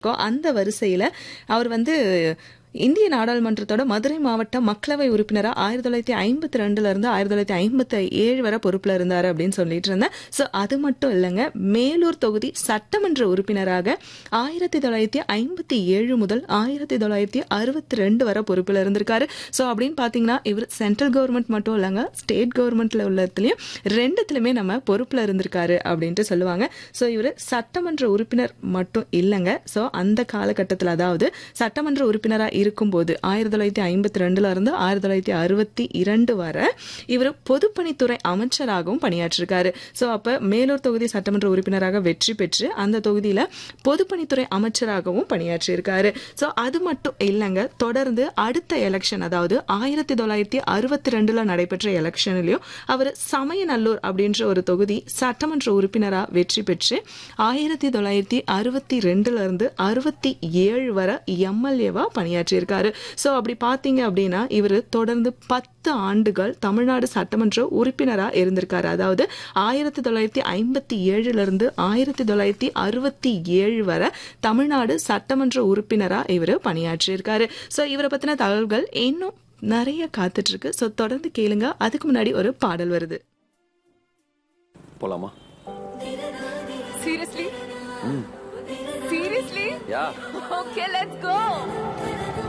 இருக்கோ அந்த வரிசையில் அவர் வந்து இந்திய நாடாளுமன்றத்தோட மதுரை மாவட்ட மக்களவை உறுப்பினராக ஆயிரத்தி தொள்ளாயிரத்தி ஐம்பத்தி ரெண்டுல இருந்து ஆயிரத்தி தொள்ளாயிரத்தி ஐம்பத்தி ஏழு வரை பொறுப்பில் இருந்தார் அப்படின்னு சொல்லிட்டு இருந்தேன் ஸோ அது மட்டும் இல்லைங்க மேலூர் தொகுதி சட்டமன்ற உறுப்பினராக ஆயிரத்தி தொள்ளாயிரத்தி ஐம்பத்தி ஏழு முதல் ஆயிரத்தி தொள்ளாயிரத்தி அறுபத்தி ரெண்டு வரை பொறுப்பில் இருந்திருக்காரு ஸோ அப்படின்னு பார்த்தீங்கன்னா இவர் சென்ட்ரல் கவர்மெண்ட் மட்டும் இல்லைங்க ஸ்டேட் கவர்மெண்ட்ல உள்ளதுலையும் ரெண்டுத்துலையுமே நம்ம பொறுப்பில் இருந்திருக்காரு அப்படின்ட்டு சொல்லுவாங்க ஸோ இவர் சட்டமன்ற உறுப்பினர் மட்டும் இல்லைங்க ஸோ அந்த காலகட்டத்தில் அதாவது சட்டமன்ற உறுப்பினராக இருக்கும்போது ஆயிரத்தி தொள்ளாயிரத்தி ஐம்பத்தி ரெண்டுல இருந்து ஆயிரத்தி தொள்ளாயிரத்தி அறுபத்தி இரண்டு வரை இவர் பொதுப்பணித்துறை அமைச்சராகவும் பணியாற்றிருக்காரு ஸோ அப்போ மேலூர் தொகுதி சட்டமன்ற உறுப்பினராக வெற்றி பெற்று அந்த தொகுதியில் பொதுப்பணித்துறை அமைச்சராகவும் பணியாற்றியிருக்காரு ஸோ அது மட்டும் இல்லைங்க தொடர்ந்து அடுத்த எலெக்ஷன் அதாவது ஆயிரத்தி தொள்ளாயிரத்தி அறுபத்தி ரெண்டுல நடைபெற்ற எலெக்ஷன்லயும் அவர் சமயநல்லூர் அப்படின்ற ஒரு தொகுதி சட்டமன்ற உறுப்பினராக வெற்றி பெற்று ஆயிரத்தி தொள்ளாயிரத்தி அறுபத்தி ரெண்டுல இருந்து அறுபத்தி ஏழு வரை எம்எல்ஏவா பணியாற்றியிருக்காரு ஸோ அப்படி பார்த்தீங்க அப்படின்னா இவர் தொடர்ந்து பத்து ஆண்டுகள் தமிழ்நாடு சட்டமன்ற உறுப்பினராக இருந்திருக்காரு அதாவது ஆயிரத்தி தொள்ளாயிரத்தி ஐம்பத்தி ஏழுல இருந்து ஆயிரத்தி தொள்ளாயிரத்தி அறுபத்தி ஏழு வரை தமிழ்நாடு சட்டமன்ற உறுப்பினராக இவர் பணியாற்றியிருக்காரு ஸோ இவரை பற்றின தகவல்கள் இன்னும் நிறைய காத்துட்டு இருக்கு ஸோ தொடர்ந்து கேளுங்க அதுக்கு முன்னாடி ஒரு பாடல் வருது போலாமா Seriously? Seriously? Yeah Okay, let's go.